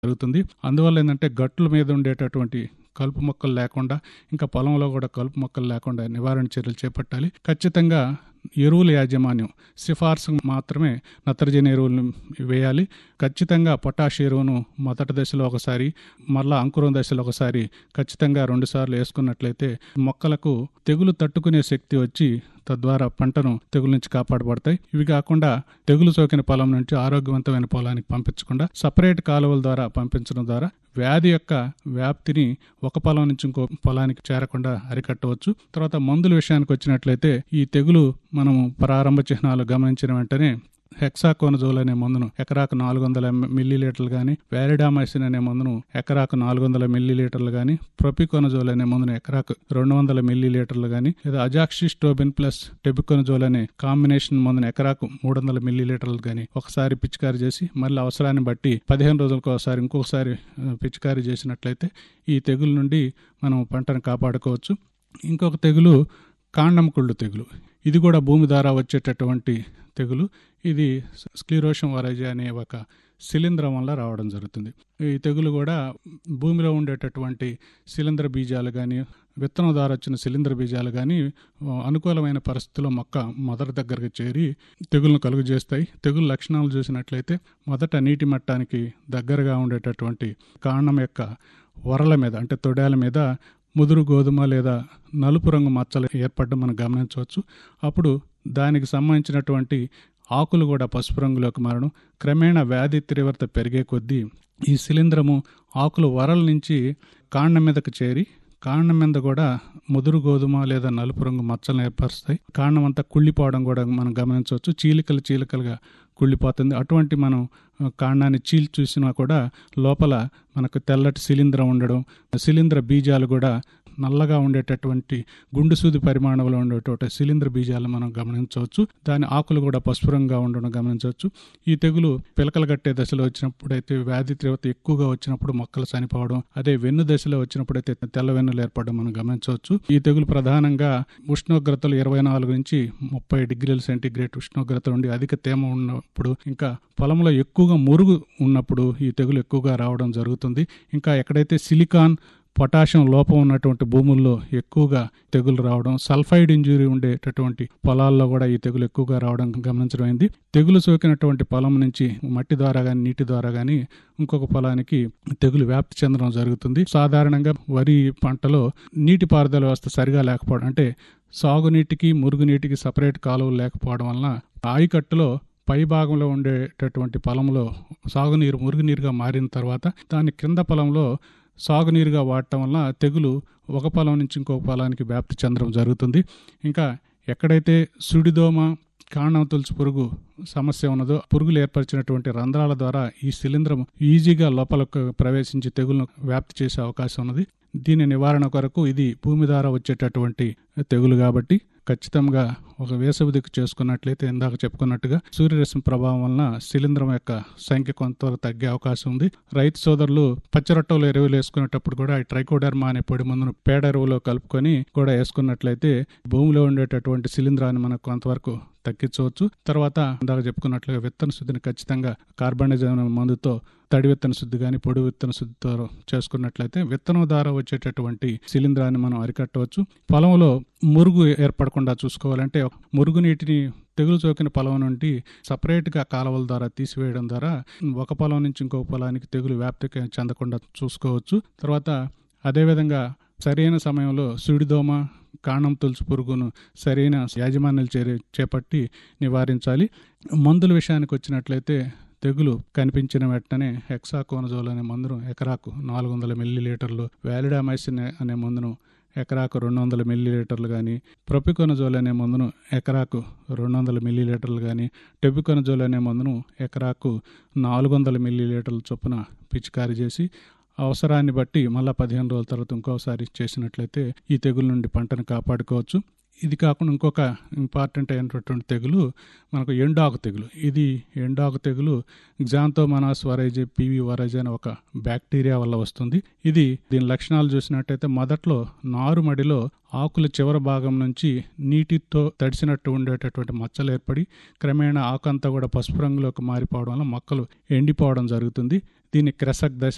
జరుగుతుంది అందువల్ల ఏంటంటే గట్టుల మీద ఉండేటటువంటి కలుపు మొక్కలు లేకుండా ఇంకా పొలంలో కూడా కలుపు మొక్కలు లేకుండా నివారణ చర్యలు చేపట్టాలి ఖచ్చితంగా ఎరువుల యాజమాన్యం సిఫార్సు మాత్రమే నత్రజని ఎరువులను వేయాలి ఖచ్చితంగా పొటాష్ ఎరువును మొదటి దశలో ఒకసారి మళ్ళా అంకురం దశలో ఒకసారి ఖచ్చితంగా రెండుసార్లు వేసుకున్నట్లయితే మొక్కలకు తెగులు తట్టుకునే శక్తి వచ్చి తద్వారా పంటను తెగులు నుంచి కాపాడబడతాయి ఇవి కాకుండా తెగులు సోకిన పొలం నుంచి ఆరోగ్యవంతమైన పొలానికి పంపించకుండా సపరేట్ కాలువల ద్వారా పంపించడం ద్వారా వ్యాధి యొక్క వ్యాప్తిని ఒక పొలం నుంచి ఇంకో పొలానికి చేరకుండా అరికట్టవచ్చు తర్వాత మందుల విషయానికి వచ్చినట్లయితే ఈ తెగులు మనము ప్రారంభ చిహ్నాలు గమనించిన వెంటనే హెక్సాకోనజోల్ అనే మందును ఎకరాకు నాలుగు వందల మిల్లీ లీటర్లు కానీ వ్యారిడామైసిన్ అనే మందును ఎకరాకు నాలుగు వందల మిల్లీ లీటర్లు కానీ ప్రొపికోనజోల్ అనే మందును ఎకరాకు రెండు వందల మిల్లీ లీటర్లు కానీ లేదా అజాక్సిస్టోబిన్ ప్లస్ టెబికోనజోల్ అనే కాంబినేషన్ మందును ఎకరాకు మూడు వందల మిల్లీ లీటర్లు కానీ ఒకసారి పిచికారి చేసి మళ్ళీ అవసరాన్ని బట్టి పదిహేను రోజులకు ఒకసారి ఇంకొకసారి ఆ, పిచికారి చేసినట్లయితే ఈ తెగుల నుండి మనం పంటను కాపాడుకోవచ్చు ఇంకొక తెగులు కాండం కుళ్ళు తెగులు ఇది కూడా భూమి ద్వారా వచ్చేటటువంటి తెగులు ఇది స్క్లీరోషం వరైజా అనే ఒక శిలీంధ్రం వల్ల రావడం జరుగుతుంది ఈ తెగులు కూడా భూమిలో ఉండేటటువంటి శిలీంధ్ర బీజాలు కానీ విత్తనం ద్వారా వచ్చిన శిలీంధ్ర బీజాలు కానీ అనుకూలమైన పరిస్థితుల్లో మొక్క మొదటి దగ్గరకు చేరి తెగులను కలుగు చేస్తాయి తెగులు లక్షణాలు చూసినట్లయితే మొదట నీటి మట్టానికి దగ్గరగా ఉండేటటువంటి కాండం యొక్క వరల మీద అంటే తొడాల మీద ముదురు గోధుమ లేదా నలుపు రంగు మచ్చలు ఏర్పడడం మనం గమనించవచ్చు అప్పుడు దానికి సంబంధించినటువంటి ఆకులు కూడా పసుపు రంగులోకి మారడం క్రమేణా వ్యాధి తీవ్రత పెరిగే కొద్దీ ఈ శిలీంధ్రము ఆకులు వరల నుంచి కాండం మీదకు చేరి కాండం మీద కూడా ముదురు గోధుమ లేదా నలుపు రంగు మచ్చలను ఏర్పరుస్తాయి కాండం అంతా కుళ్ళిపోవడం కూడా మనం గమనించవచ్చు చీలికలు చీలికలుగా కుళ్ళిపోతుంది అటువంటి మనం ఆ, కాండాన్ని చీల్చి చూసినా కూడా లోపల మనకు తెల్లటి శిలీంధ్రం ఉండడం శిలీంధ్ర బీజాలు కూడా నల్లగా ఉండేటటువంటి గుండు సూది పరిమాణంలో ఉండేటువంటి శిలీంధ్ర బీజాలు మనం గమనించవచ్చు దాని ఆకులు కూడా పసుపు రంగుగా ఉండడం గమనించవచ్చు ఈ తెగులు పిలకలు కట్టే దశలో వచ్చినప్పుడు అయితే వ్యాధి తీవ్రత ఎక్కువగా వచ్చినప్పుడు మొక్కలు చనిపోవడం అదే వెన్ను దశలో వచ్చినప్పుడు అయితే తెల్ల వెన్నులు ఏర్పడడం మనం గమనించవచ్చు ఈ తెగులు ప్రధానంగా ఉష్ణోగ్రతలు ఇరవై నాలుగు నుంచి ముప్పై డిగ్రీల సెంటీగ్రేడ్ ఉష్ణోగ్రత ఉండి అధిక తేమ ఉన్నప్పుడు ఇంకా పొలంలో ఎక్కువగా మురుగు ఉన్నప్పుడు ఈ తెగులు ఎక్కువగా రావడం జరుగుతుంది ఇంకా ఎక్కడైతే సిలికాన్ పొటాషియం లోపం ఉన్నటువంటి భూముల్లో ఎక్కువగా తెగులు రావడం సల్ఫైడ్ ఇంజురీ ఉండేటటువంటి పొలాల్లో కూడా ఈ తెగులు ఎక్కువగా రావడం గమనించడమైంది తెగులు సోకినటువంటి పొలం నుంచి మట్టి ద్వారా కానీ నీటి ద్వారా కానీ ఇంకొక పొలానికి తెగులు వ్యాప్తి చెందడం జరుగుతుంది సాధారణంగా వరి పంటలో నీటిపారుదల వ్యవస్థ సరిగా లేకపోవడం అంటే సాగునీటికి మురుగునీటికి సపరేట్ కాలువలు లేకపోవడం వలన ఆయకట్టులో పై భాగంలో ఉండేటటువంటి పొలంలో సాగునీరు మురుగునీరుగా మారిన తర్వాత దాని క్రింద పొలంలో సాగునీరుగా వాడటం వల్ల తెగులు ఒక పొలం నుంచి ఇంకొక పొలానికి వ్యాప్తి చెందడం జరుగుతుంది ఇంకా ఎక్కడైతే సుడిదోమ కాండం తులుసు పురుగు సమస్య ఉన్నదో పురుగులు ఏర్పరిచినటువంటి రంధ్రాల ద్వారా ఈ శిలీంధ్రం ఈజీగా లోపలకు ప్రవేశించి తెగులను వ్యాప్తి చేసే అవకాశం ఉన్నది దీని నివారణ కొరకు ఇది భూమి ద్వారా వచ్చేటటువంటి తెగులు కాబట్టి ఖచ్చితంగా ఒక వేసవి దిక్కు చేసుకున్నట్లయితే ఇందాక చెప్పుకున్నట్టుగా సూర్యరశ్మి ప్రభావం వలన శిలీంధ్రం యొక్క సంఖ్య కొంతవరకు తగ్గే అవకాశం ఉంది రైతు సోదరులు పచ్చరొట్టలు ఎరువులు వేసుకునేటప్పుడు కూడా ఈ ట్రైకోడర్మా అనే పొడి మందును పేడ ఎరువులో కలుపుకొని కూడా వేసుకున్నట్లయితే భూమిలో ఉండేటటువంటి శిలీంధ్రాన్ని మనకు కొంతవరకు తగ్గించవచ్చు తర్వాత ఇందాక చెప్పుకున్నట్లుగా విత్తన శుద్ధిని ఖచ్చితంగా కార్బనిజం అనే మందుతో తడి విత్తన శుద్ధి కానీ పొడి విత్తన శుద్ధితో చేసుకున్నట్లయితే విత్తనం ద్వారా వచ్చేటటువంటి శిలీంధ్రాన్ని మనం అరికట్టవచ్చు పొలంలో మురుగు ఏర్పడకుండా చూసుకోవాలంటే మురుగు నీటిని తెగులు సోకిన పొలం నుండి సపరేట్గా కాలువల ద్వారా తీసివేయడం ద్వారా ఒక పొలం నుంచి ఇంకొక పొలానికి తెగులు వ్యాప్తి చెందకుండా చూసుకోవచ్చు తర్వాత అదేవిధంగా సరైన సమయంలో సుడిదోమ కాండం తులుసు పురుగును సరైన యాజమాన్యాలు చర్య చేపట్టి నివారించాలి మందుల విషయానికి వచ్చినట్లయితే తెగులు కనిపించిన వెంటనే హెక్సాకోనజోల్ అనే మందును ఎకరాకు నాలుగు వందల మిల్లీ లీటర్లు వ్యాలిడామైసిన్ అనే మందును ఎకరాకు రెండు వందల మిల్లీ లీటర్లు కానీ ప్రొపికోనజోల్ అనే మందును ఎకరాకు రెండు వందల మిల్లీ లీటర్లు కానీ టెబికోనజోల్ అనే మందును ఎకరాకు నాలుగు వందల మిల్లీ లీటర్ల చొప్పున పిచికారీ చేసి అవసరాన్ని బట్టి మళ్ళీ పదిహేను రోజుల తర్వాత ఇంకోసారి చేసినట్లయితే ఈ తెగుల నుండి పంటను కాపాడుకోవచ్చు ఇది కాకుండా ఇంకొక ఇంపార్టెంట్ అయినటువంటి తెగులు మనకు ఎండాకు తెగులు ఇది ఎండాకు తెగులు గ్జాంతోమనాస్ వరైజే పివి వరైజే అనే ఒక బ్యాక్టీరియా వల్ల వస్తుంది ఇది దీని లక్షణాలు చూసినట్టయితే మొదట్లో నారుమడిలో ఆకుల చివరి భాగం నుంచి నీటితో తడిసినట్టు ఉండేటటువంటి మచ్చలు ఏర్పడి క్రమేణా ఆకంతా కూడా పసుపు రంగులోకి మారిపోవడం వల్ల మొక్కలు ఎండిపోవడం జరుగుతుంది దీన్ని క్రెసక్ దశ